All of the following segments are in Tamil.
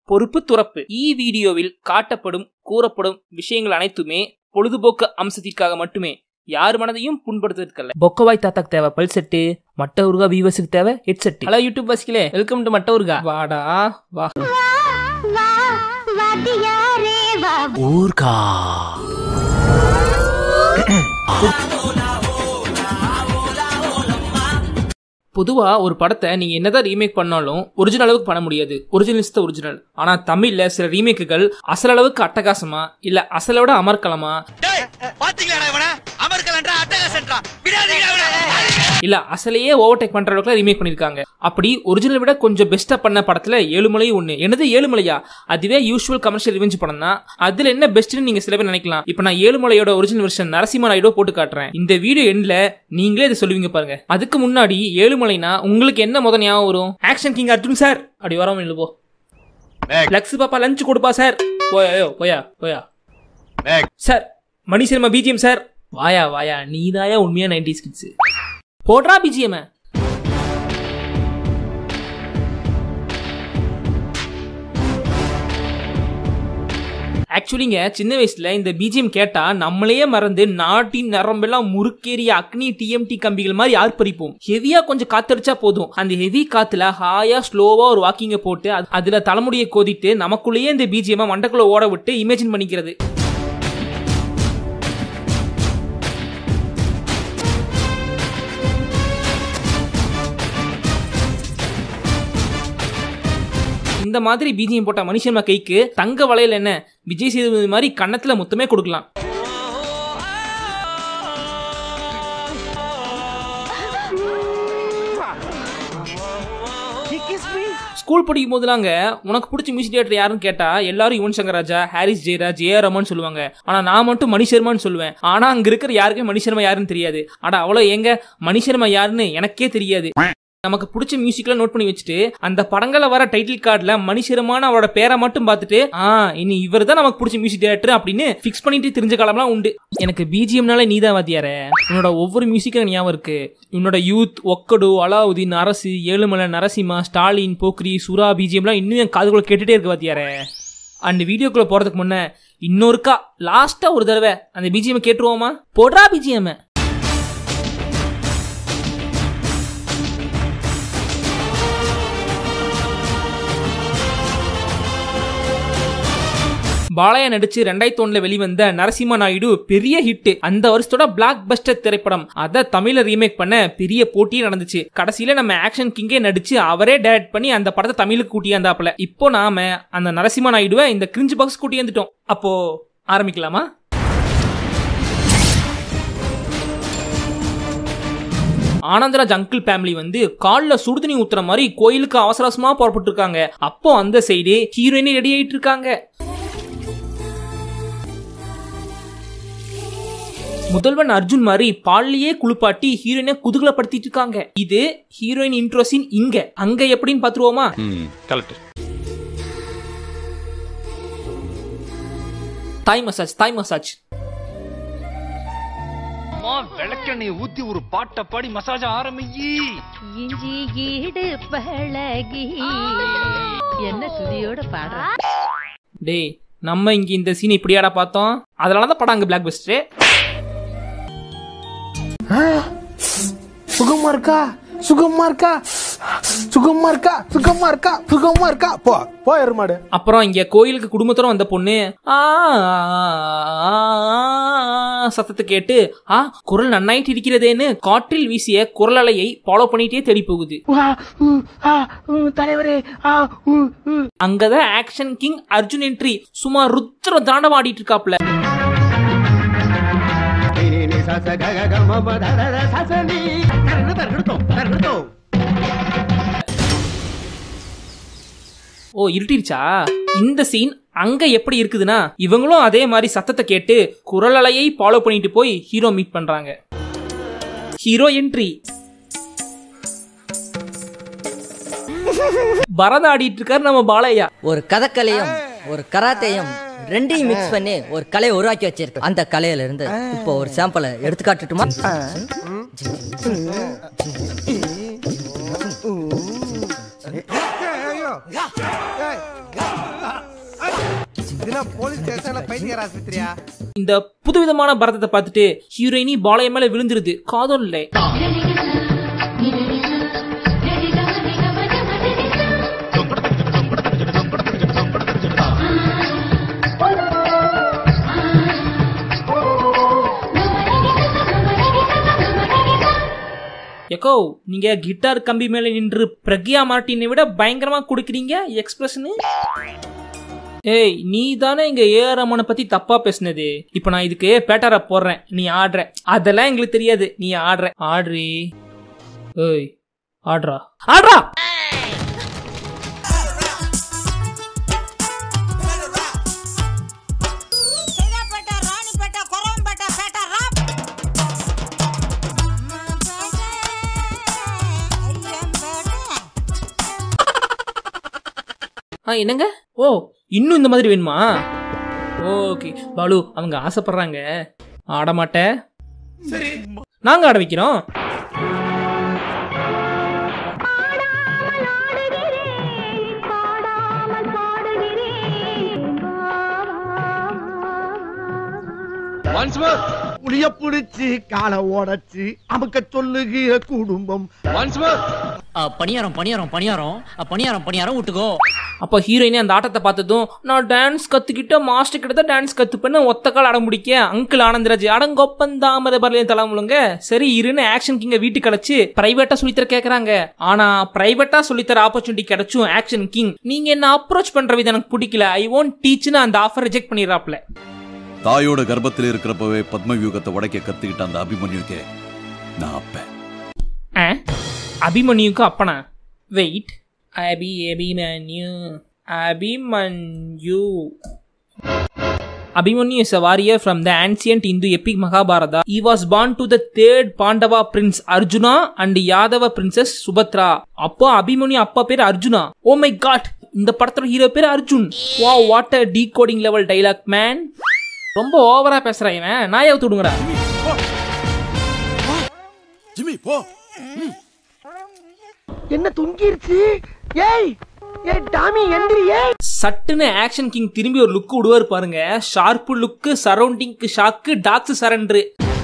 பொறுப்பு துறப்பு இ வீடியோவில் காட்டப்படும் கூறப்படும் விஷயங்கள் அனைத்துமே பொழுதுபோக்கு அம்சத்திற்காக மட்டுமே யார் மனதையும் புண்படுத்துவதற்கல்ல பொக்கவாய் தாத்தாக்கு தேவை பல் செட்டு மட்ட உருகா வீவர்ஸுக்கு தேவை ஹெட் செட் ஹலோ யூடியூப் வசிக்கலே வெல்கம் டு மட்ட உருகா வாடா வா வா வாத்தியாரே வா ஊர்கா பொதுவா ஒரு படத்தை நீங்க என்னதான் ரீமேக் பண்ணாலும் ஒரிஜினல் அளவுக்கு பண்ண முடியாது ஒரிஜினல் இஸ் ஒரிஜினல் ஆனா தமிழ்ல சில ரீமேக்குகள் அசல் அளவுக்கு அட்டகாசமா இல்ல அசலை விட அமர்க்கலமா டேய் பாத்தீங்களாடா இவன அமெரிக்கலன்றா அட்டகாசன்றா விடாதீங்கடா இவனை இல்ல அசலையே ஓவர்டேக் பண்ற அளவுக்கு ரீமேக் பண்ணிருக்காங்க அப்படி ஒரிஜினல் விட கொஞ்சம் பெஸ்டா பண்ண படத்துல ஏழுமலையும் ஒண்ணு என்னது ஏழுமலையா அதுவே யூஸ்வல் கமர்ஷியல் ரிவெஞ்ச் படம் தான் அதுல என்ன பெஸ்ட்னு நீங்க சில பேர் நினைக்கலாம் இப்ப நான் ஏழுமலையோட ஒரிஜினல் வெர்ஷன் நரசிம்ம நாயுடு போட்டு காட்டுறேன் இந்த வீடியோ எண்ட்ல நீங்களே இதை சொல்லுவீங்க பாருங்க அதுக்கு முன்னாடி ஏழுமலைனா உங்களுக்கு என்ன முத ஞாபகம் வரும் ஆக்ஷன் கிங் அர்ஜுன் சார் அப்படி வராம இல்ல போ லக்ஸ் பாப்பா லஞ்ச் கொடுப்பா சார் போயா போயா போயா sir Mani Sharma BGM sir வாயா வாயா நீதாயா உண்மையா நைன்டிஸ் கிட்ஸ் போடுறா பிஜிஎம் ஆக்சுவலிங்க சின்ன வயசுல இந்த பிஜிஎம் கேட்டா நம்மளையே மறந்து நாட்டின் நரம்பெல்லாம் முறுக்கேறிய அக்னி டிஎம்டி கம்பிகள் மாதிரி யார் பறிப்போம் ஹெவியா கொஞ்சம் காத்தடிச்சா போதும் அந்த ஹெவி காத்துல ஹாயா ஸ்லோவா ஒரு வாக்கிங்க போட்டு அது- அதுல தலைமுடியை கோதிட்டு நமக்குள்ளேயே இந்த பிஜிஎம் மண்டக்குள்ள ஓட விட்டு இமேஜின் பண்ணிக்கிறது இந்த மாதிரி பிஜிஎம் போட்ட மனுஷன்மா கைக்கு தங்க வளையல் என்ன விஜய் சேதுபதி மாதிரி கன்னத்துல மொத்தமே கொடுக்கலாம் ஸ்கூல் படிக்கும் போதுலாங்க உனக்கு பிடிச்ச மியூசிக் டேரக்டர் யாருன்னு கேட்டா எல்லாரும் யுவன் சங்கர் ராஜா ஹாரிஸ் ஜெயராஜ் ஏ ரமன் சொல்லுவாங்க ஆனா நான் மட்டும் மணி சர்மான்னு சொல்லுவேன் ஆனா அங்க இருக்கிற யாருக்குமே மணி சர்மா யாருன்னு தெரியாது அட அவ்வளவு எங்க மணி சர்மா யாருன்னு எனக்கே தெரியாது நமக்கு பிடிச்ச மியூசிக்லாம் நோட் பண்ணி வச்சுட்டு அந்த படங்கள்ல வர டைட்டில் கார்டுல மணிசரமான அவரோட பேரை மட்டும் பார்த்துட்டு ஆ இனி இவர் தான் நமக்கு பிடிச்ச மியூசிக் டேரக்டர் அப்படின்னு ஃபிக்ஸ் பண்ணிட்டு தெரிஞ்ச காலம்லாம் உண்டு எனக்கு பிஜிஎம்னால நீ தான் வாத்தியார உன்னோட ஒவ்வொரு மியூசிக்கும் எனக்கு ஞாபகம் இருக்கு உன்னோட யூத் ஒக்கடு அலாவுதீன் அரசு ஏழுமலை நரசிம்மா ஸ்டாலின் போக்ரி சுறா பிஜிஎம்லாம் இன்னும் என் காதுக்குள்ள கேட்டுட்டே இருக்கு வாத்தியார அந்த வீடியோக்குள்ள போறதுக்கு முன்ன இன்னொருக்கா லாஸ்டா ஒரு தடவை அந்த பிஜிஎம் கேட்டுருவோமா போடுறா பிஜிஎம் பாலையா நடிச்சு ரெண்டாயிரத்தி ஒண்ணுல வெளிவந்த நரசிம்ம நாயுடு பெரிய ஹிட் அந்த வருஷத்தோட பிளாக் பஸ்டர் திரைப்படம் அத தமிழ்ல ரீமேக் பண்ண பெரிய போட்டியே நடந்துச்சு கடைசியில நம்ம ஆக்ஷன் கிங்கே நடிச்சு அவரே டைரக்ட் பண்ணி அந்த படத்தை தமிழுக்கு கூட்டியாந்தாப்புல இப்போ நாம அந்த நரசிம்ம நாயுடுவை இந்த கிரிஞ்சு பாக்ஸ் கூட்டியாந்துட்டோம் அப்போ ஆரம்பிக்கலாமா ஆனந்தராஜ் அங்கிள் ஃபேமிலி வந்து கால்ல சுடுதண்ணி ஊத்துற மாதிரி கோயிலுக்கு அவசர அவசரமா புறப்பட்டு இருக்காங்க அப்போ அந்த சைடு ஹீரோயினி ரெடி ஆயிட்டு இருக்காங்க முதல்வன் அர்ஜுன் மாதிரி பால்லையே குளிப்பாட்டி ஹீரோயினை குதூகலப்படுத்திட்டு இருக்காங்க இது ஹீரோயின் இன்ட்ரோ சீன் இங்க அங்க எப்படின்னு பாத்துருவோமா correct Thai massage Thai massage அம்மா விளக்கெண்ணெய் ஊத்தி ஒரு பாட்டை பாடி மசாஜ் ஆரம்பியி இஞ்சி ஈடு பழகி என்ன சுதியோட பாடுற டேய் நம்ம இங்க இந்த சீன் இப்படியாடா பார்த்தோம் அதனாலதான் படம் அங்க பிளாக் பஸ்டர் சுகமா இருக்கா சுகமா இருக்கா சுகமா இருக்கா சுகமா இருக்கா சுகமா இருக்கா போ போ எருமாடு அப்புறம் இங்க கோயிலுக்கு குடும்பத்தோட வந்த பொண்ணு ஆ, ஆ, ஆ, சத்தத்தை கேட்டு ஆ குரல் நன்னாயிட்டு இருக்கிறதேன்னு காற்றில் வீசிய குரல் அலையை ஃபாலோ பண்ணிட்டே தேடி போகுது தலைவரே அங்கதான் ஆக்ஷன் கிங் அர்ஜுன் என்ட்ரி சும்மா ருத்ர தாண்டவம் ஆடிட்டு இருக்காப்ல ஓ இருட்டிருச்சா இந்த சீன் அங்க எப்படி இருக்குதுன்னா இவங்களும் அதே மாதிரி சத்தத்தை கேட்டு குரல் அலையை ஃபாலோ பண்ணிட்டு போய் ஹீரோ மீட் பண்றாங்க ஹீரோ என்ட்ரி பரதம் ஆடிட்டு இருக்காரு நம்ம பாலையா ஒரு கதக்கலையும் ஒரு கராத்தையும் ரெண்டையும் மிக்ஸ் பண்ணி ஒரு கலையை உருவாக்கி வச்சிருக்கு அந்த கலையில இருந்து இப்போ ஒரு சாம்பிளை எடுத்து காட்டுட்டுமா இதுனா போலீஸ் ஸ்டேஷன்ல பைத்தியர் ஆஸ்பத்திரியா இந்த புதுவிதமான பரதத்தை பார்த்துட்டு ஹீரோயினி பாளைய மேல விழுந்துருது காதோல்ல எக்கோ நீங்க கிட்டார் கம்பி மேல நின்று பிரக்யா மார்ட்டினை விட பயங்கரமா கொடுக்குறீங்க எக்ஸ்பிரஷனு ஏய் நீ தானே இங்க ஏஆர் ரமனை பத்தி தப்பா பேசுனது இப்போ நான் இதுக்கு பேட்டார போடுறேன் நீ ஆடுற அதெல்லாம் எங்களுக்கு தெரியாது நீ ஆடுற ஆடுறி ஏய் ஆடுறா ஆடுறா ஆ என்னங்க ஓ இன்னும் இந்த மாதிரி வேணுமா ஓகே பாலு அவங்க ஆசைப்படுறாங்க ஆட மாட்ட சரி நாங்க ஆட வைக்கிறோம் புளிய புடிச்சு காலை ஓடச்சு அமுக்க சொல்லுகிற குடும்பம் பணியாரம் பணியாரம் பணியாரம் பணியாரம் பணியாரம் விட்டுக்கோ அப்போ ஹீரோயினே அந்த ஆட்டத்தை பார்த்ததும் நான் டான்ஸ் கத்துக்கிட்ட மாஸ்டர் கிட்ட தான் டான்ஸ் கத்துப்பேன்னு ஒத்த கால் அடம் முடிக்க அங்கிள் ஆனந்தராஜ் அடங்கொப்பன் தாமரை பரலையும் தலைமுழுங்க சரி இருன்னு ஆக்ஷன் கிங்க வீட்டுக்கு அழைச்சு பிரைவேட்டா சொல்லித்தர கேக்குறாங்க ஆனா பிரைவேட்டா சொல்லித்தர ஆப்பர்ச்சுனிட்டி கிடைச்சும் ஆக்ஷன் கிங் நீங்க என்ன அப்ரோச் பண்ற விதம் எனக்கு பிடிக்கல ஐ ஒன்ட் டீச்னு அந்த ஆஃபர் ரிஜெக்ட் பண்ணிடுறாப்ல தாயோட கர்ப்பத்தில் இருக்கிறப்பவே பத்மவியூகத்தை உடைக்க கத்துக்கிட்ட அந்த அபிமன்யுக்கே நான் அப்பேன் ஆ? அபிமன்யுக்கு அப்பனா wait Abhi Abhimanyu Abhimanyu Abhimanyu is a warrior from the ancient Hindu epic Mahabharata. He was born to the third Pandava prince Arjuna and Yadava princess Subhatra. அப்போ அபிமன்யு அப்பா பேர் அர்ஜுனா ஓ மை காட் இந்த படத்தோட ஹீரோ பேர் Arjun wow what a decoding level dialogue man ரொம்ப ஓவரா பேசுறான் இவன் நாயை அவுத்து விடுங்கடா ஜிம்மி போ என்ன தொங்கிருச்சு ஏய் ஏய் டாமி எந்திரி ஏய் சட்டுன்னு ஆக்ஷன் கிங் திரும்பி ஒரு லுக் விடுவார் பாருங்க ஷார்ப்பு லுக்கு சரௌண்டிங்க்கு ஷாக்கு டாக்ஸ் சரண்டரு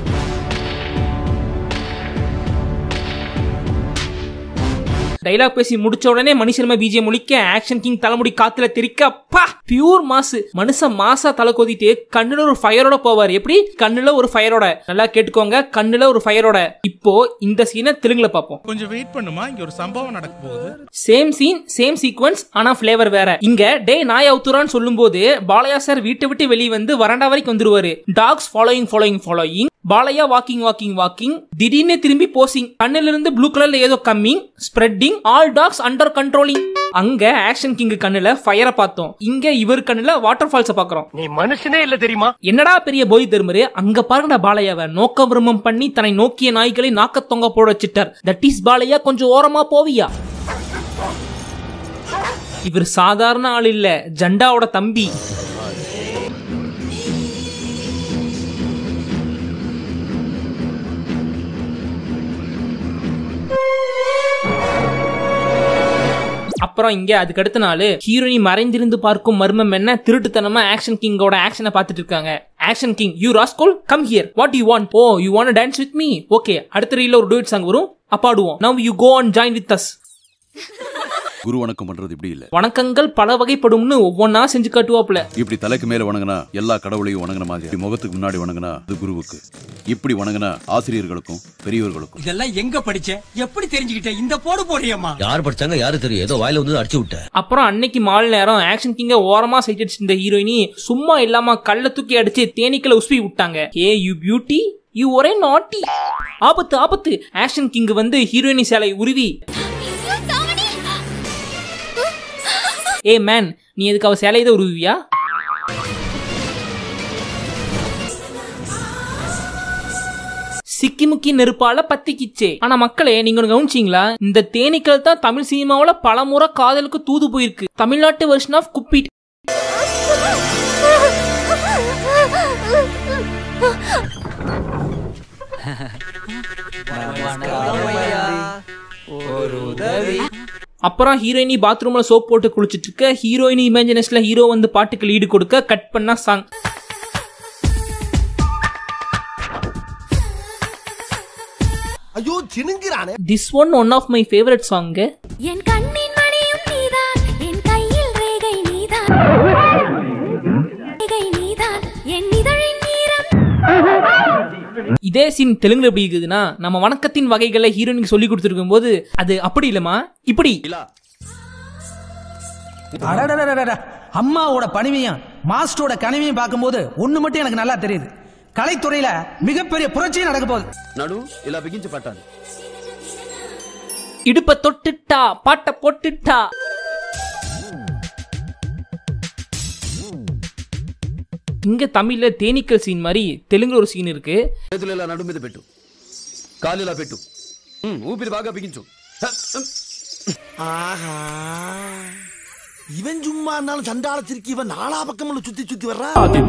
டைலாக் பேசி முடிச்ச உடனே மனுஷன்மா பிஜிஎம் முழிக்க ஆக்ஷன் கிங் தலைமுடி காத்துல தெரிக்க அப்பா பியூர் மாசு மனுஷன் மாசா தலை கொதிட்டு கண்ணுல ஒரு ஃபயரோட போவார் எப்படி கண்ணுல ஒரு ஃபயரோட நல்லா கேட்டுக்கோங்க கண்ணுல ஒரு ஃபயரோட இப்போ இந்த சீனை தெலுங்குல பார்ப்போம் கொஞ்சம் வெயிட் பண்ணுமா இங்க ஒரு சம்பவம் நடக்க போகுது சேம் சீன் சேம் சீக்வன்ஸ் ஆனா ஃபிளேவர் வேற இங்க டே நாய் அவுத்துறான்னு சொல்லும்போது பாலையா சார் வீட்டை விட்டு வெளியே வந்து வரண்டா வரைக்கும் வந்துருவாரு dogs following following following Balayya walking walking walking திடீர்னு திரும்பி போசிங் கண்ணுல இருந்து ப்ளூ கலர்ல ஏதோ coming spreading all dogs under controlling அங்க ஆக்ஷன் கிங் கண்ணுல ஃபயரை பார்த்தோம் இங்க இவர் கண்ணுல வாட்டர் ஃபால்ஸ பாக்குறோம் நீ மனுஷனே இல்ல தெரியுமா என்னடா பெரிய போய் தருமரு அங்க பாருங்கடா பாலையாவ நோக்க விரும்பம் பண்ணி தன்னை நோக்கிய நாய்களை நாக்க தொங்க போட வச்சிட்டார் தட் இஸ் பாலையா கொஞ்சம் ஓரமா போவியா இவர் சாதாரண ஆள் இல்ல ஜண்டாவோட தம்பி அப்புறம் இங்க அதுக்கு அடுத்த நாள் ஹீரோயினி மறைந்திருந்து பார்க்கும் மர்மம் என்ன திருட்டுத்தனமா ஆக்ஷன் கிங்கோட ஆக்ஷனை பார்த்துட்டு இருக்காங்க action king you rascal come here what you want oh you want dance with me okay அடுத்த ரீல்ல ஒரு டூட் சாங் வரும் அப்பாடுவோம் now you go and join with us குரு வணக்கம் பண்றது இப்படி இல்ல வணக்கங்கள் பல வகைப்படும்னு ஒவ்வொன்னா செஞ்சு காட்டுவாப்ல இப்படி தலைக்கு மேல வணங்கினா எல்லா கடவுளையும் வணங்கின மாதிரி இப்படி முகத்துக்கு முன்னாடி வணங்கினா அது குருவுக்கு இப்படி வணங்கினா ஆசிரியர்களுக்கும் பெரியவர்களுக்கும் இதெல்லாம் எங்க படிச்ச எப்படி தெரிஞ்சுக்கிட்ட இந்த போடு போடுறியம்மா யார் படிச்சாங்க யாரு தெரியும் ஏதோ வாயில வந்து அடிச்சு விட்ட அப்புறம் அன்னைக்கு மாலை நேரம் ஆக்ஷன் கிங்க ஓரமா சைட் அடிச்சிருந்த ஹீரோயினி சும்மா இல்லாம கள்ள தூக்கி அடிச்சு தேனீக்களை உஸ்பி விட்டாங்க ஏ யூ பியூட்டி யூ ஒரே நாட்டி ஆபத்து ஆபத்து ஆக்ஷன் கிங் வந்து ஹீரோயினி சேலை உருவி ஏ மேன் நீ எதுக்கு அவ சேலையை தான் உருவியா சிக்கி முக்கி நெருப்பால பத்திக்கிச்சே ஆனா மக்களே நீங்க ஒண்ணு கவனிச்சீங்களா இந்த தேனீக்கள் தான் தமிழ் சினிமாவுல பல முறை காதலுக்கு தூது போயிருக்கு தமிழ்நாட்டு வெர்ஷன் ஆஃப் குப்பிட் அப்புறம் ஹீரோயினி பாத்ரூம்ல சோப் போட்டு குளிச்சிட்டு இருக்க ஹீரோயினி இமேஜினஸ்ல ஹீரோ வந்து பாட்டுக்கு லீடு கொடுக்க கட் பண்ணா சாங் ஐயோ சினுங்கிறானே this one one of my favourite song என் கண்ணின் மணியும் நீதான் என் கையில் ரேகை நீதான் ரேகை நீதான் என் இதழின் நீரம் இதே சீன் தெலுங்குல எப்படி இருக்குதுன்னா நம்ம வணக்கத்தின் வகைகளை ஹீரோயினுக்கு சொல்லி கொடுத்துருக்கும் போது அது அப்படி இல்லம்மா இப்படி அடடடடடட. அம்மாவோட பணிவையும் மாஸ்டரோட கனவையும் பார்க்கும்போது ஒண்ணு மட்டும் எனக்கு நல்லா தெரியுது கலைத்துறையில மிகப்பெரிய புரட்சியும் நடக்க போகுது నడు ఇలా బిగించి పట్టాలి இடுப்ப தொட்டுட்டா பாட்ட போட்டுட்டா இங்க தமிழ்ல தேனீக்கள் சீன் மாதிரி தெலுங்குல ஒரு சீன் இருக்கு చేతులు ఇలా నడు మీద పెట్టు కాలు ఇలా పెట్టు ఉమ్, ఊపిరి బాగా బిగించు హ, ఉమ్. ஆஹா இவன் சும்மா இருந்தாலும் சண்டால திருக்கி இவன் நாலா பக்கம் சுத்தி சுத்தி வர்றா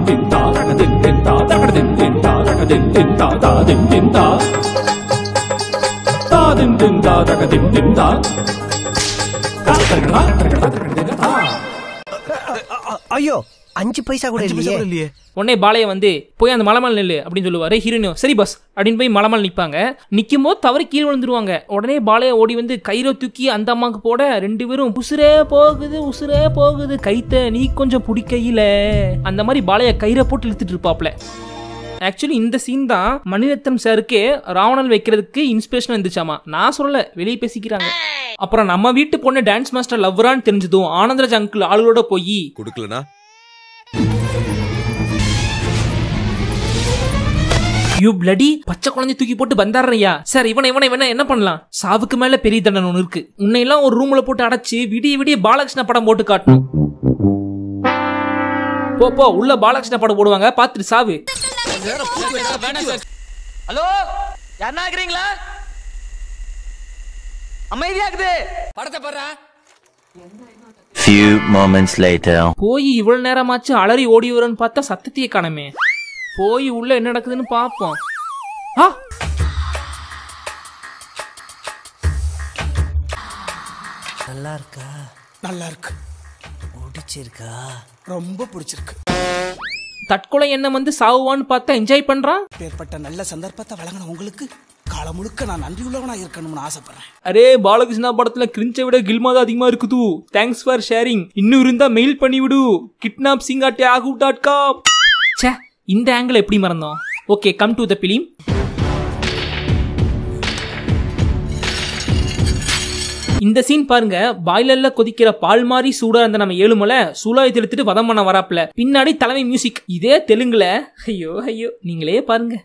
ஐயோ அஞ்சு பைசா கூட இல்லையே உடனே பாலைய வந்து போய் அந்த மலமல் நெல்லு அப்படின்னு சொல்லுவாரு ஹீரோயினும் சரி பஸ் அப்படின்னு போய் மலமல் நிப்பாங்க நிக்கும் போது தவறி கீழே விழுந்துருவாங்க உடனே பாலைய ஓடி வந்து கயிறை தூக்கி அந்த அம்மாக்கு போட ரெண்டு பேரும் உசுரே போகுது உசுரே போகுது கைத்த நீ கொஞ்சம் பிடிக்கையில அந்த மாதிரி பாலைய கயிறை போட்டு இழுத்துட்டு இருப்பாப்ல ஆக்சுவலி இந்த சீன் தான் மணிரத்னம் சாருக்கே ராவணன் வைக்கிறதுக்கு இன்ஸ்பிரேஷன் இருந்துச்சாமா நான் சொல்லல வெளியே பேசிக்கிறாங்க அப்புறம் நம்ம வீட்டு பொண்ணு டான்ஸ் மாஸ்டர் லவ்வரான்னு தெரிஞ்சதும் ஆனந்தராஜ் அங்கிள் ஆளுகளோட போய் கொடுக்கலனா யூ பிளடி பச்சை குழந்தை தூக்கி போட்டு பந்தாடுறியா சார் இவனை இவனை இவனை என்ன பண்ணலாம் சாவுக்கு மேல பெரிய தண்டனை ஒன்று இருக்கு உன்னை எல்லாம் ஒரு ரூம்ல போட்டு அடைச்சு விடிய விடிய பாலகிருஷ்ண படம் போட்டு காட்டணும் போ போ உள்ள பாலகிருஷ்ண படம் போடுவாங்க பாத்துட்டு சாவு ஹலோ யாருன்னா இருக்கிறீங்களா அமைதியாக்குது படத்தை பாடுறா Few moments later. போய் இவ்வளவு நேரமாச்சு அலறி ஓடி வரும்னு பார்த்தா சத்தத்தையே காணமே போய் உள்ள என்ன நடக்குதுன்னு பாப்போம் ஆ நல்லா இருக்கா நல்லா இருக்கு பிடிச்சிருக்கா ரொம்ப பிடிச்சிருக்கு தற்கொலை எண்ணம் வந்து சாவுவான்னு பார்த்தா என்ஜாய் பண்றான் பேர்பட்ட நல்ல சந்தர்ப்பத்தை வழங்கின உங்களுக்கு காலம் முழுக்க நான் நன்றியுள்ளவனா இருக்கணும்னு ஆசைப்படுறேன் அரே பாலகிருஷ்ணா படத்துல கிரிஞ்சை விட கில்மா தான் அதிகமா இருக்குது தேங்க்ஸ் ஃபார் ஷேரிங் இன்னும் இருந்தா மெயில் பண்ணி விடு kidnap Singh at Yahoo dot com ச்சே இந்த ஆங்கிள் எப்படி மறந்தோம் okay come to the film இந்த சீன் பாருங்க பாய்லர்ல கொதிக்கிற பால் மாதிரி சூடா இருந்த நம்ம ஏழுமலை சூலாயத்தை எடுத்துட்டு வதம் பண்ண வராப்ல பின்னாடி தலைமை மியூசிக் இதே தெலுங்குல ஐயோ ஐயோ நீங்களே பாருங்க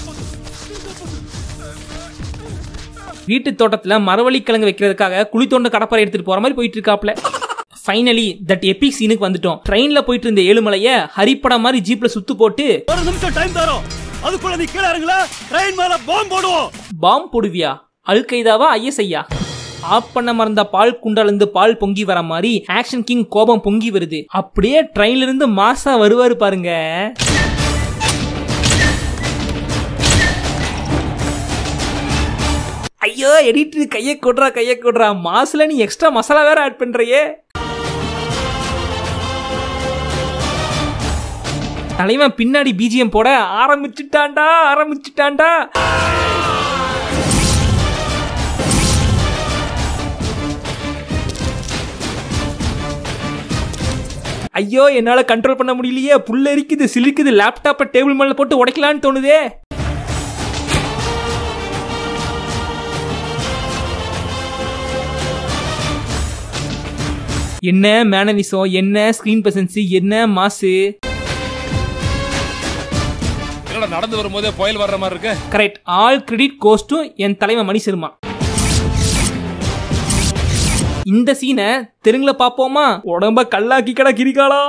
வீட்டு தோட்டத்துல மரவள்ளி கிழங்கு வைக்கிறதுக்காக குழி தோண்ட கடப்பாறை எடுத்துட்டு போற மாதிரி போயிட்டு இருக்காப்ல ஃபைனலி தட் எபிக் சீனுக்கு வந்துட்டோம் ட்ரெயின்ல போயிட்டு இருந்த ஏழுமலைய ஹரிப்படம் மாதிரி ஜீப்ல சுத்து போட்டு ஒரு நிமிஷம் டைம் தரோம் அதுக்குள்ள நீ கீழே இறங்கல ட்ரெயின் மேல பாம்பு போடுவோம் பாம் போடுவியா அல் கைதாவா ஐஎஸ்ஐயா ஆஃப் பண்ண மறந்த பால் குண்டாலிருந்து பால் பொங்கி வர மாதிரி ஆக்ஷன் கிங் கோபம் பொங்கி வருது அப்படியே ட்ரெயின்ல இருந்து மாசா வருவாரு பாருங்க ஐயோ எடிட்டர் கையை கொட்றா கையை கொட்றா மாசுல நீ எக்ஸ்ட்ரா மசாலா வேற ஆட் பண்றியே தலைவன் பின்னாடி பிஜிஎம் போட ஆரம்பிச்சுட்டான்டா ஆரம்பிச்சுட்டான்டா ஐயோ என்னால கண்ட்ரோல் பண்ண முடியலையே புல்ல இருக்குது சிலிக்குது லேப்டாப்பை டேபிள் மேல போட்டு உடைக்கலான்னு தோணுதே என்ன மேனரிசம் என்ன ஸ்கிரீன் பிரசன்ஸ் என்ன மாசு என்னடா நடந்து வரும்போதே புயல் வர்ற மாதிரி இருக்கு correct all credit goes to என் தலைவன் மணி சர்மா இந்த சீனை தெலுங்குல பாப்போமா உடம்ப கல்லாக்கி கடா கிரிக்காளா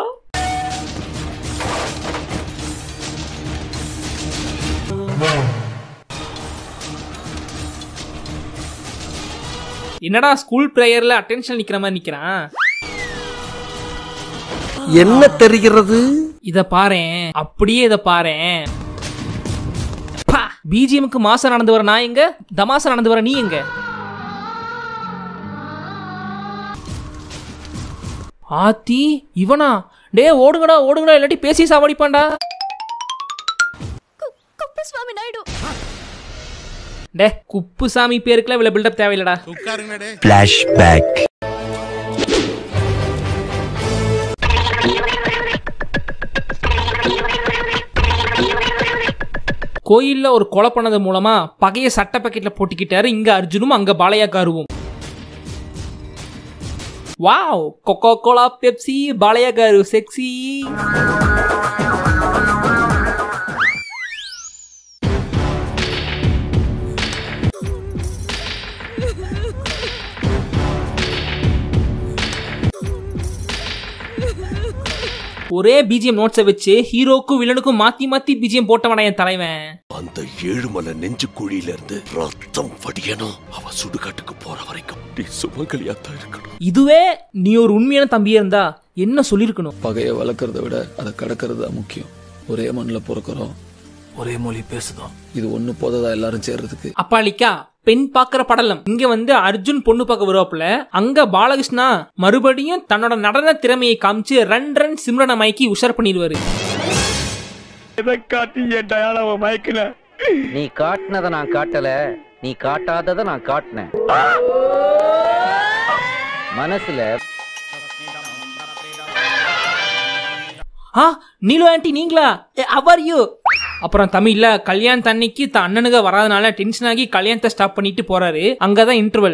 என்னடா ஸ்கூல் பிரேயர்ல அட்டென்ஷன் நிக்கிற மாதிரி நிக்கிறான் என்ன தெரிகிறது இத பாரேன் அப்படியே இத பாரேன் பிஜிஎம்க்கு மாசம் நடந்து வர நான் எங்க தமாசா நடந்து வர நீ எங்க ஆத்தி இவனா டே ஓடுங்கடா ஓடுங்கடா இல்லாட்டி பேசி சாவடிப்பான்டா குப்புசுவாமி நாயுடு டே குப்புசாமி பேருக்குலாம் இவ்வளவு பில்டப் தேவையில்லடா Flashback. கோயில்ல ஒரு கொலை பண்ணது மூலமா பகைய சட்ட பாக்கெட்ல போட்டுக்கிட்டாரு இங்க அர்ஜுனும் அங்க பாலையா காருவும் wow Coca Cola Pepsi Balayya garu sexy ஒரே பிஜிஎம் நோட்ஸை வச்சு ஹீரோக்கும் வில்லனுக்கும் மாத்தி மாத்தி பிஜிஎம் போட்டவன என் தலைவன் அந்த ஏழுமலை நெஞ்சு குழியில இருந்து ரத்தம் வடியணும் அவ சுடுகாட்டுக்கு போற வரைக்கும் நீ சுமங்கலியாத்தான் இருக்கணும் இதுவே நீ ஒரு உண்மையான தம்பியா இருந்தா என்ன சொல்லிருக்கணும் பகையை வளர்க்கறத விட அதை கடக்கிறது தான் முக்கியம் ஒரே மண்ணில் பிறக்கிறோம் ஒரே மொழி பேசுதோம் இது ஒண்ணு போததா எல்லாரும் சேர்றதுக்கு அப்பாலிக்கா பெண் பாக்குற படலம் இங்க வந்து அர்ஜுன் பொண்ணு பார்க்க வருவாப்புல அங்க பாலகிருஷ்ணா மறுபடியும் தன்னோட நடன திறமையை காமிச்சு ரன் ரன் சிம்ரனை மயக்கி உஷார் பண்ணிடுவாரு எதை காட்டி என் டயாலாவை மயக்கின நீ காட்டினதை நான் காட்டல நீ காட்டாததை நான் காட்டினேன் மனசுல ஆ நீலு ஆண்டி நீங்களா அவர் யூ அப்புறம் தமிழ்ல கல்யாண தண்ணிக்கு தன் அண்ணனுங்க வராதனால டென்ஷன் ஆகி கல்யாணத்தை ஸ்டாப் பண்ணிட்டு போறாரு அங்கதான் இன்டர்வல்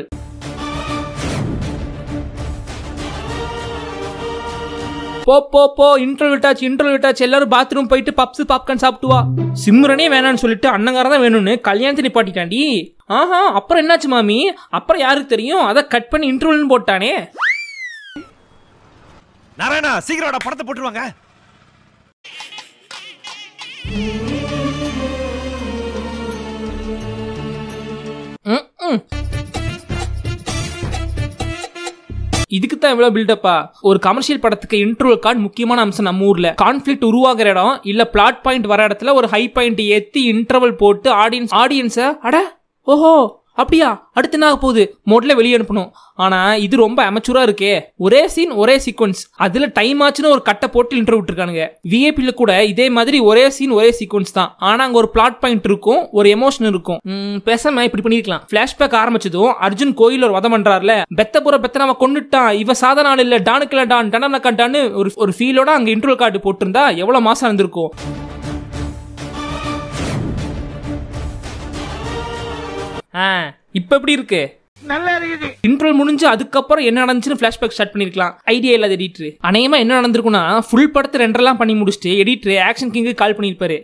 போ போ போ இன்டர்வல் விட்டாச்சு இன்டர்வல் விட்டாச்சு எல்லாரும் பாத்ரூம் போயிட்டு பப்ஸ் பாப்கார்ன் சாப்பிட்டு வா சிம்ரனே வேணாம்னு சொல்லிட்டு அண்ணங்கார தான் வேணும்னு கல்யாணத்தை நிப்பாட்டிட்டாண்டி ஆஹா அப்புறம் என்னாச்சு மாமி அப்புறம் யாருக்கு தெரியும் அதை கட் பண்ணி இன்டர்வல்னு போட்டானே நாராயணா சீக்கிரம் படத்தை போட்டுருவாங்க ம்ம். இதுக்கு தான் இவ்வளவு பில்டப்பா ஒரு கமர்ஷியல் படத்துக்கு இன்ட்ரோல் கார்டு முக்கியமான அம்சம் நம்ம ஊர்ல கான்ஃபிளிக்ட் உருவாகிற இடம் இல்ல பிளாட் பாயிண்ட் வர இடத்துல ஒரு ஹை பாயிண்ட் ஏத்தி இன்டர்வல் போட்டு ஆடியன்ஸ் ஆடியன்ஸ அட ஓஹோ அப்படியா அடுத்து என்ன ஆக போகுது மோட்ல வெளியே அனுப்பணும் ஆனா இது ரொம்ப அமெச்சூரா இருக்கே ஒரே சீன் ஒரே சீக்வன்ஸ் அதுல டைம் ஆச்சுன்னு ஒரு கட்டை போட்டு இன்டர்வியூ விட்டுருக்கானுங்க விஐபில கூட இதே மாதிரி ஒரே சீன் ஒரே சீக்வன்ஸ் தான் ஆனா அங்க ஒரு பிளாட் பாயிண்ட் இருக்கும் ஒரு எமோஷன் இருக்கும் ம், பேசாம இப்படி பண்ணிருக்கலாம் பிளாஷ்பேக் ஆரம்பிச்சதும் அர்ஜுன் கோயில் ஒரு வதம் பண்றாருல பெத்த புற பெத்த நம்ம கொண்டுட்டான் இவ சாதாரண ஆள் இல்ல டானுக்குல டான் டனக்க டான்னு ஒரு ஒரு ஃபீலோட அங்க இன்டர்வல் கார்டு போட்டிருந்தா எவ்வளவு மாசம் இருந்திருக்கும் ஆ இப்ப எப்படி இருக்கு நல்லா இருக்குது இன்ட்ரோல் முடிஞ்சு அதுக்கப்புறம் என்ன நடந்துச்சுன்னு ஃபிளாஷ்பேக் ஸ்டார்ட் பண்ணிருக்கலாம் ஐடியா இல்லாத எடிட்டர் அநேகமா என்ன நடந்திருக்கும்னா ஃபுல் படத்தை ரெண்டரெல்லாம் பண்ணி முடிச்சுட்டு எடிட்டர் ஆக்ஷன் கிங்கு கால் பண்ணியிருப்பாரு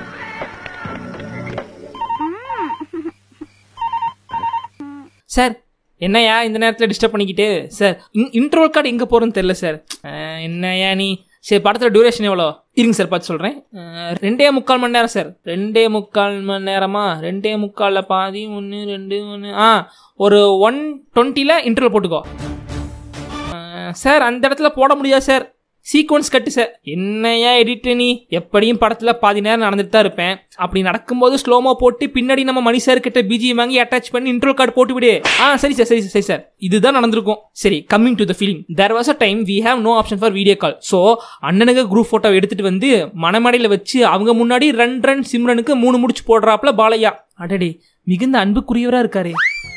சார் என்னையா இந்த நேரத்தில் டிஸ்டர்ப் பண்ணிக்கிட்டு சார் இன்ட்ரோல் கார்டு எங்கே போகிறோன்னு தெரில சார் அஹ், என்னய்யா நீ சரி படத்தில் டியூரேஷன் எவ்வளோ இருங்க சார் பார்த்து சொல்கிறேன் ரெண்டே முக்கால் மணி நேரம் சார் ரெண்டே முக்கால் மணி நேரமா ரெண்டே முக்காலில் பாதி ஒன்று ரெண்டு ஒன்று ஆ ஒரு ஒன் டுவெண்ட்டியில் இன்டர்வல் போட்டுக்கோ அஹ், சார் அந்த இடத்துல போட முடியாது சார் சீக்வன்ஸ் கட்டு சார் என்னையா எடிட் நீ எப்படியும் படத்துல பாதி நேரம் நடந்துட்டு தான் இருப்பேன் அப்படி நடக்கும்போது ஸ்லோமோ போட்டு பின்னாடி நம்ம மணி சார் கிட்ட பிஜிஎம் வாங்கி அட்டாச் பண்ணி இன்ட்ரோ கார்டு போட்டு விடு ஆ சரி சார் சரி சார் சரி சார் இதுதான் நடந்திருக்கும் சரி coming to the feeling there was a time we have no option for video call so அண்ணனுக்கு குரூப் ஃபோட்டோ எடுத்துட்டு வந்து மணமடையில் வச்சு அவங்க முன்னாடி ரன் ரன் சிம்ரனுக்கு மூணு முடிச்சு போடுறாப்புல பாலையா அடடே மிகுந்த அன்புக்குரியவரா இருக்காரே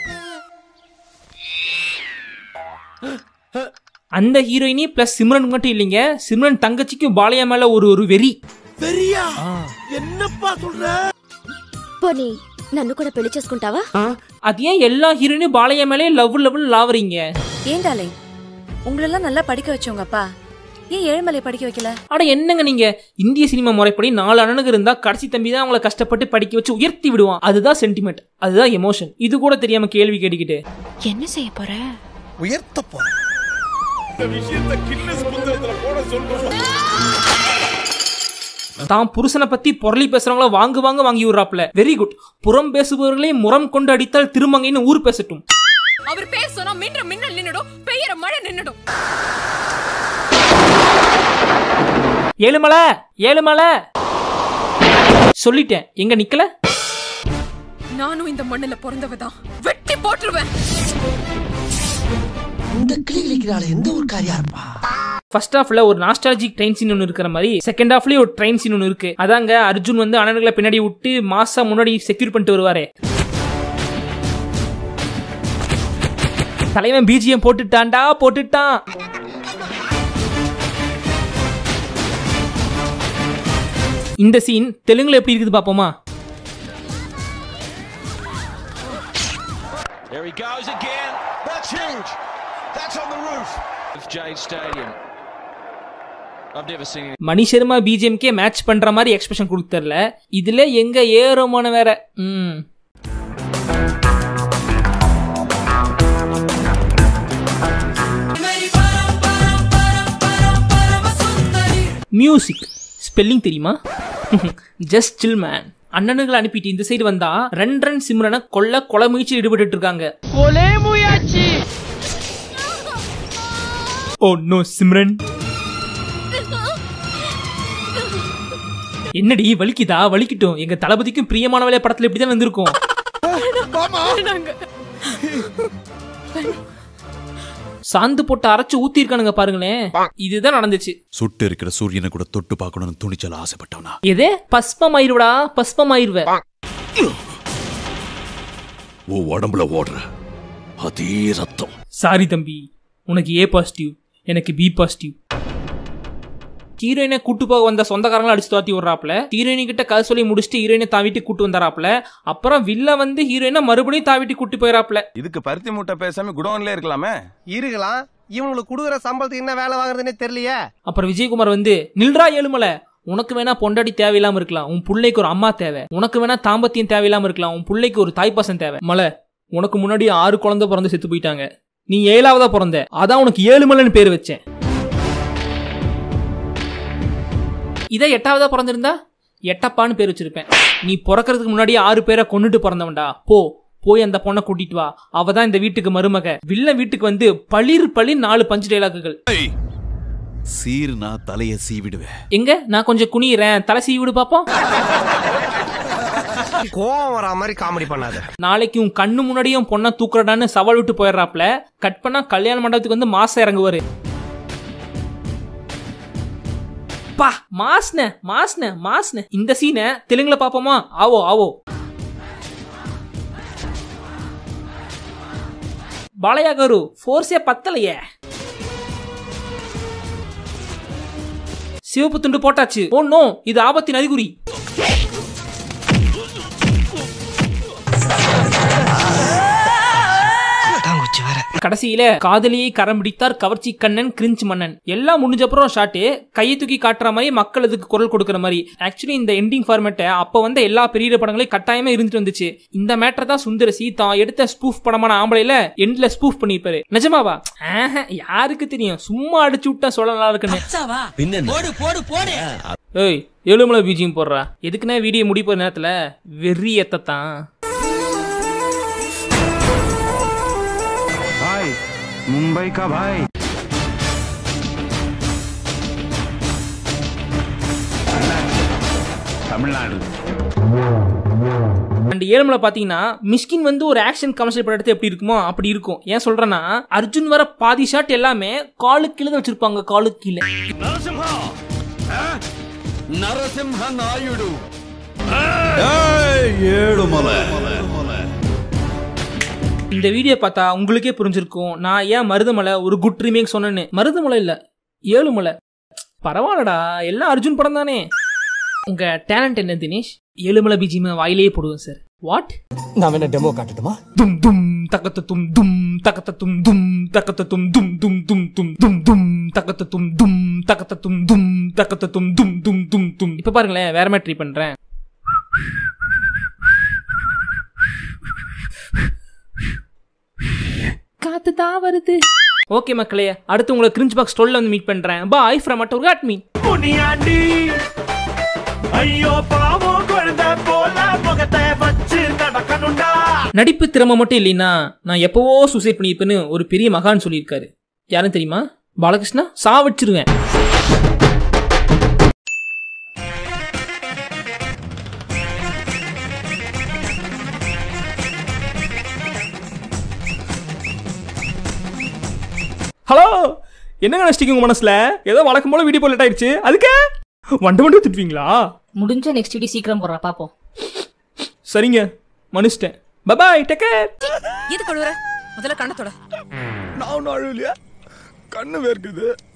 அந்த ஹீரோயினி பிளஸ் சிம்ரன் மட்டும் இல்லைங்க சிம்ரன் தங்கச்சிக்கும் பாலையா மேல ஒரு ஒரு வெறி பெரியா என்னப்பா சொல்ற పోనీ నన్ను కూడా పెళ్లి చేసుకుంటావా அது ஏன் எல்லா ஹீரோயினும் பாலையா மேலே லவ் லெவல் லாவறீங்க ஏன் டாலிங் உங்களெல்லாம் நல்லா படிக்க வச்சவங்க அப்பா ஏன் ஏழுமலை படிக்க வைக்கல அட என்னங்க நீங்க இந்திய சினிமா முறைப்படி நாலு அண்ணனுக்கு இருந்தா கடைசி தம்பி தான் அவங்கள கஷ்டப்பட்டு படிக்க வச்சு உயர்த்தி விடுவான் அதுதான் சென்டிமெண்ட் அதுதான் எமோஷன் இது கூட தெரியாம கேள்வி கேட்டுக்கிட்டு என்ன செய்ய போற உயர்த்த போற இந்த விஷயத்தை கின்னஸ் புத்தகத்துல போட சொல்றோம் தான் புருஷனை பத்தி பொருளி பேசுறவங்கள வாங்கு வாங்க வாங்கி விடுறாப்ல வெரி குட் புறம் பேசுபவர்களே முறம் கொண்டு அடித்தால் திருமங்கைன்னு ஊர் பேசட்டும் அவர் பேர் சொன்னா மின்ற மின்னல் நின்னுடும் பெய்யற மழை நின்னுடும் ஏழுமலை ஏழுமலை சொல்லிட்டேன் எங்க நிக்கல நானும் இந்த மண்ணுல பிறந்தவதான் வெட்டி போட்டுருவேன் இந்த கிளி கிளிக்கிறாள் எந்த ஒரு காரியா இருப்பா ஃபர்ஸ்ட் ஹாஃப்ல ஒரு நாஸ்டாலஜிக் ட்ரெயின் சீன் ஒன்று இருக்கிற மாதிரி செகண்ட் ஹாஃப்லயும் ஒரு ட்ரெயின் சீன் ஒன்று இருக்கு அதாங்க அர்ஜுன் வந்து அண்ணன்களை பின்னாடி விட்டு மாசா முன்னாடி செக்யூர் பண்ணிட்டு வருவாரே தலைவன் பிஜிஎம் போட்டுட்டான்டா போட்டுட்டான் இந்த சீன் தெலுங்குல எப்படி இருக்குது பாப்போமா There he goes again. That's huge. That's on the roof of Jade Stadium. I've never seen it. Mani Sharma பிஜிஎம்கே மேட்ச் பண்ற மாதிரி எக்ஸ்பிரஷன் கொடுத்தரல இதுல எங்க ஏறோமான வேற ம் மியூசிக் ஸ்பெல்லிங் தெரியுமா ஜஸ்ட் சில் மேன் அண்ணனுங்களை அனுப்பிட்டு இந்த சைடு வந்தா ரெண்டு ரன் சிம்ரனை கொல்ல கொலை முயற்சியில் ஈடுபட்டு இருக்காங்க கொலை முயற்சி ஓ நோ சிம்ரன் என்னடி வலிக்குதா வலிக்கட்டும் எங்க தளபதிக்கும் பிரியமான வேலை படத்துல இப்படிதான் வந்திருக்கும் சாந்து போட்டு அரைச்சு ஊத்தி இருக்கானுங்க பாருங்களேன் இதுதான் நடந்துச்சு சுட்டு இருக்கிற சூரியனை கூட தொட்டு பார்க்கணும்னு துணிச்சல ஆசைப்பட்டவனா எதே பஸ்பம் ஆயிருவடா பஸ்பம் ஆயிருவ உன் உடம்புல ஓடுற அதே ரத்தம் சாரி தம்பி உனக்கு ஏ பாசிட்டிவ் எனக்கு பி பாசிட்டிவ் ஹீரோயினை கூட்டு போக வந்த சொந்தக்காரங்களை அடிச்சு துரத்தி விடுறாப்ல ஹீரோயினி கிட்ட கதை சொல்லி முடிச்சுட்டு ஹீரோயினை தான் வீட்டுக்கு கூட்டு வந்தாராப்ல அப்புறம் வில்ல வந்து ஹீரோயினை மறுபடியும் தான் வீட்டுக்கு கூட்டு போயிடாப்ல இதுக்கு பருத்தி மூட்டை பேசாம குடோன்ல இருக்கலாமே இருக்கலாம் இவங்களுக்கு கொடுக்குற சம்பளத்துக்கு என்ன வேலை வாங்குறதுன்னே தெரியலையே அப்புறம் விஜயகுமார் வந்து நில்றா ஏழுமலை உனக்கு வேணா பொண்டாட்டி தேவையில்லாம இருக்கலாம் உன் பிள்ளைக்கு ஒரு அம்மா தேவை உனக்கு வேணா தாம்பத்தியம் தேவையில்லாம இருக்கலாம் உன் பிள்ளைக்கு ஒரு தாய்ப்பாசம் தேவை மலை உனக்கு முன்னாடி ஆறு குழந்தை பிறந்து செத்து போயிட்டாங்க நீ ஏழாவதா பிறந்த அதான் உனக்கு ஏழுமலைன்னு பேர் வச்சேன் இதை எட்டாவதா பிறந்திருந்தா எட்டப்பான்னு பேர் வச்சிருப்பேன் நீ பிறக்கிறதுக்கு முன்னாடி ஆறு பேரை கொண்டுட்டு பிறந்தவன்டா போ போய் அந்த பொண்ணை கூட்டிட்டு வா அவ தான் இந்த வீட்டுக்கு மருமக வில்ல வீட்டுக்கு வந்து பளிர் பளிர் நாலு பஞ்சு டைலாக்குகள் சீருனா தலைய சீவிடுவேன் எங்க நான் கொஞ்சம் குனிகிறேன் தலை சீவி விடு பாப்போம் கோவம் வரா மாதிரி காமெடி பண்ணாத நாளைக்கு உன் கண்ணு முன்னாடியும் பொண்ணை தூக்குறடான்னு சவால் விட்டு போயிடுறாப்ல கட் பண்ணா கல்யாண மண்டபத்துக்கு வந்து மாசம் இறங்குவாரு பா மாஸ்ன மாஸ்ன மாஸ்ன இந்த சீனை தெலுங்குல பாப்போமா ஆவோ ஆவோ பாலையா கரு ஃபோர்ஸே பத்தலையே சிவப்பு துண்டு போட்டாச்சு ஓ நோ இது ஆபத்தின் அறிகுறி கடைசியில காதலியை கரம் பிடித்தார் கவர்ச்சி கண்ணன் கிரிஞ்ச் மன்னன் எல்லாம் முடிஞ்ச அப்புறம் ஷாட்டு கையை தூக்கி காட்டுற மாதிரி மக்கள் அதுக்கு குரல் கொடுக்குற மாதிரி ஆக்சுவலி இந்த எண்டிங் ஃபார்மேட்டை அப்ப வந்த எல்லா பெரிய படங்களையும் கட்டாயமா இருந்துட்டு வந்துச்சு இந்த மேட்டர் தான் சுந்தரசி தான் எடுத்த ஸ்பூஃப் படமான ஆம்பளையில எண்ட்ல ஸ்பூஃப் பண்ணிருப்பாரு நிஜமாவா ஆஹா, யாருக்கு தெரியும் சும்மா அடிச்சு விட்டா சொல்ல நல்லா இருக்குன்னு போடு போடு போடு ஏய் ஏழுமலை பீஜியம் போடுறா எதுக்குன்னா வீடியோ முடி போற நேரத்துல வெறி எத்தத்தான் भाई मुंबई का भाई तमिलनाडु அண்ட் ஏழுமலை பாத்தீங்கன்னா மிஷ்கின் வந்து ஒரு ஆக்ஷன் கமர்ஷியல் படம் எடுத்து எப்படி இருக்குமோ அப்படி இருக்கும் ஏன் சொல்றேன்னா அர்ஜுன் வர பாதி ஷாட் எல்லாமே காலுக்கு கீழே தான் வச்சிருப்பாங்க காலுக்கு கீழே నరసింహ నాయుడు ஏழுமலை இந்த வீடியோ பார்த்தா உங்களுக்கே புரிஞ்சிருக்கும் நான் ஏன் மருதமலை ஒரு குட் ரீமேக் சொன்னேன்னு மருதமலை இல்ல ஏழுமலை பரவாயில்லடா எல்லாம் அர்ஜுன் படம் தானே உங்க டேலண்ட் என்ன தினேஷ் ஏழுமலை பிஜிம வாயிலேயே போடுவேன் சார் வாட் நான் வேணா டெமோ காட்டட்டுமா தும் தும் தக்கத்த தும் தும் தக்கத்த தும் தும் தக்கத்த தும் தும் தும் தும் தும் தும் தும் தக்கத்த தும் தும் தக்கத்த தும் தும் தக்கத்த தும் தும் தும் தும் தும் இப்ப பாருங்களேன் வேற மாதிரி ட்ரை பண்றேன் காத்து தான் வருது ஓகே மக்களே அடுத்து உங்களை கிரிஞ்ச் பாக்ஸ் டுவெல்ல வந்து மீட் பண்றேன் பாய் ஃப்ரம் அட் ஒரு மீன் முனியாண்டி ஐயோ பாவம் குழந்தை போல முகத்தை வச்சு நடக்கணும்டா நடிப்பு திறமை மட்டும் இல்லைன்னா நான் எப்பவோ சூசைட் பண்ணியிருப்பேன்னு ஒரு பெரிய மகான் சொல்லியிருக்காரு யாரும் தெரியுமா பாலகிருஷ்ணா சாவடிச்சிருவேன் என்னங்க நினைச்சிட்டீங்க உங்க மனசுல ஏதோ வழக்கம் போல வீடியோ லேட் ஆயிடுச்சு அதுக்கே வண்டு வண்டு திட்டுவீங்களா முடிஞ்ச நெக்ஸ்ட் வீடியோ சீக்கிரம் போடுறா பாப்போம் சரிங்க மன்னிச்சிட்டேன் பபாய் டேக் கேர் எது கழுவுற முதல்ல கண்ணத்தோட நான் ஒன்றும் அழுவலையா கண்ணு வேர்க்குது